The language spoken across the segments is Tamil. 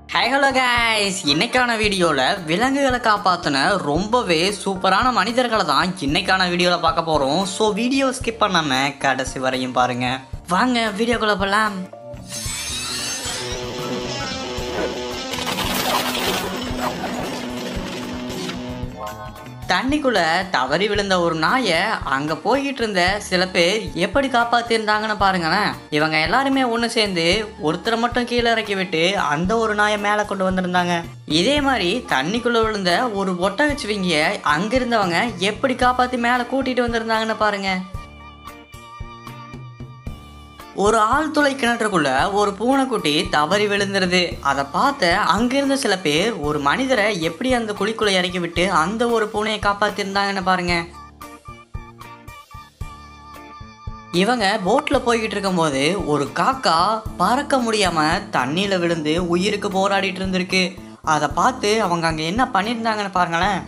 ஹாய் ஹலோ கைஸ் இன்னைக்கான வீடியோவில் விலங்குகளை காப்பாற்றின ரொம்பவே சூப்பரான மனிதர்களை தான் இன்னைக்கான வீடியோவில் பார்க்க போகிறோம் ஸோ வீடியோ ஸ்கிப் பண்ணாமல் கடைசி வரையும் பாருங்க வாங்க வீடியோக்குள்ள போகலாம் தண்ணிக்குள்ள தவறி விழுந்த ஒரு நாயை அங்க போய்கிட்டு இருந்த சில பேர் எப்படி காப்பாத்திருந்தாங்கன்னு பாருங்களேன் இவங்க எல்லாருமே ஒன்று சேர்ந்து ஒருத்தரை மட்டும் கீழே இறக்கி விட்டு அந்த ஒரு நாயை மேலே கொண்டு வந்திருந்தாங்க இதே மாதிரி தண்ணிக்குள்ள விழுந்த ஒரு ஒட்டகச்சுவிங்கிய அங்க இருந்தவங்க எப்படி காப்பாத்தி மேலே கூட்டிட்டு வந்திருந்தாங்கன்னு பாருங்க ஒரு ஆழ்துளை கிணற்றுக்குள்ள ஒரு பூனைக்குட்டி தவறி விழுந்துருது அதை பார்த்த அங்கிருந்த சில பேர் ஒரு மனிதரை எப்படி அந்த குழிக்குள்ள இறக்கி விட்டு அந்த ஒரு பூனையை காப்பாத்திருந்தாங்கன்னு பாருங்க இவங்க போட்ல போய்கிட்டு இருக்கும்போது ஒரு காக்கா பறக்க முடியாம தண்ணியில விழுந்து உயிருக்கு போராடிட்டு இருந்திருக்கு அதை பார்த்து அவங்க அங்க என்ன பண்ணியிருந்தாங்கன்னு பாருங்களேன்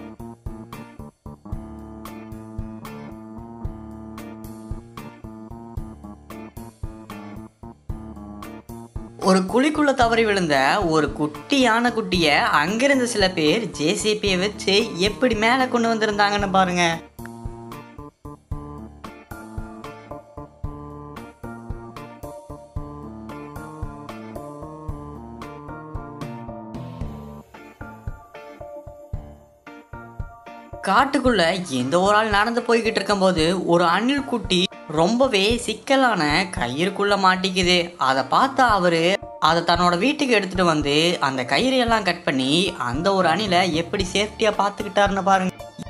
ஒரு குழிக்குள்ள தவறி விழுந்த ஒரு குட்டி யானை குட்டிய அங்கிருந்த சில பேர் ஜேசிபியை வச்சு எப்படி மேலே கொண்டு வந்திருந்தாங்கன்னு பாருங்க காட்டுக்குள்ள எந்த ஒரு ஆள் நடந்து போய்கிட்டு இருக்கும்போது ஒரு அணில் குட்டி ரொம்பவே சிக்கலான கயிறுக்குள்ள மாட்டிக்குது அதை பார்த்தா அவரு அதை தன்னோட வீட்டுக்கு எடுத்துட்டு வந்து அந்த கயிறு எல்லாம் கட் பண்ணி அந்த ஒரு அணிலை எப்படி சேஃப்டியா பார்த்துக்கிட்டாருன்னு பாருங்க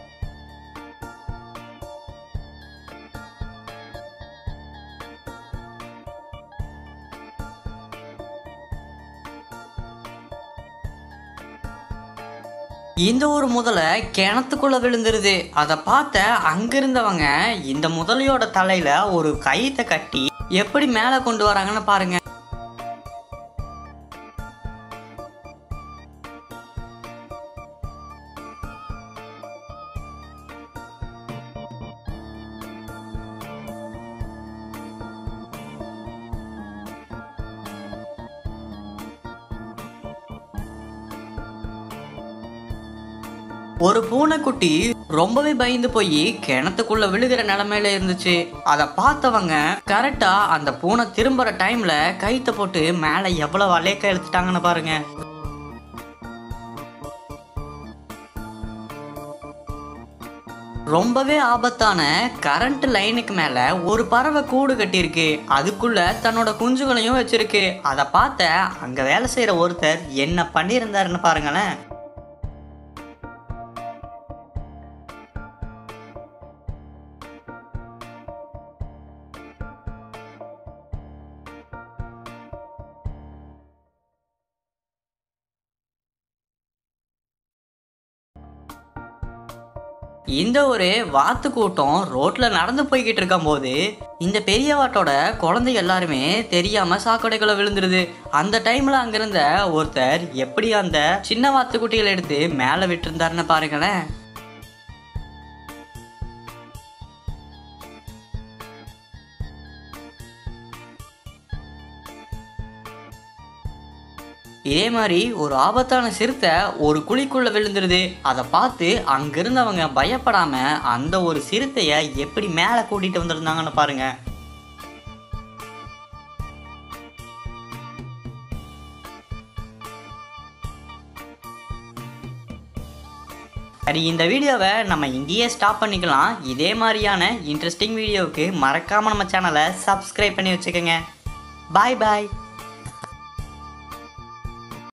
இந்த ஒரு முதலை கிணத்துக்குள்ள விழுந்துருது அதை பார்த்த அங்கிருந்தவங்க இந்த முதலையோட தலையில ஒரு கயித்தை கட்டி எப்படி மேலே கொண்டு வராங்கன்னு பாருங்க ஒரு பூனைக்குட்டி ரொம்பவே பயந்து போய் கிணத்துக்குள்ள விழுகிற நிலைமையில இருந்துச்சு அதை பார்த்தவங்க கரெக்டா அந்த பூனை திரும்புற டைம்ல கைத்த போட்டு மேலே எவ்வளவு அலேக்க இழுத்துட்டாங்கன்னு பாருங்க ரொம்பவே ஆபத்தான கரண்ட் லைனுக்கு மேல ஒரு பறவை கூடு கட்டியிருக்கு அதுக்குள்ள தன்னோட குஞ்சுகளையும் வச்சிருக்கு அதை பார்த்த அங்க வேலை செய்யற ஒருத்தர் என்ன பண்ணியிருந்தாருன்னு பாருங்களேன் இந்த ஒரு வாத்து கூட்டம் ரோட்ல நடந்து போய்கிட்டு இருக்கும்போது இந்த பெரிய வாட்டோட குழந்தை எல்லாருமே தெரியாம சாக்கடைக்குள்ள விழுந்துருது அந்த டைம்ல அங்கிருந்த ஒருத்தர் எப்படி அந்த சின்ன வாத்து குட்டிகளை எடுத்து மேல விட்டுருந்தாருன்னு பாருங்களேன் இதே மாதிரி ஒரு ஆபத்தான சிறுத்தை ஒரு குழிக்குள்ள விழுந்துருது அதை பார்த்து அங்கிருந்தவங்க பயப்படாம அந்த ஒரு சிறுத்தைய எப்படி மேலே கூட்டிட்டு வந்திருந்தாங்கன்னு பாருங்க சரி இந்த வீடியோவை நம்ம இங்கேயே ஸ்டாப் பண்ணிக்கலாம் இதே மாதிரியான இன்ட்ரெஸ்டிங் வீடியோவுக்கு மறக்காம நம்ம சேனலை சப்ஸ்கிரைப் பண்ணி வச்சுக்கோங்க பாய் பாய்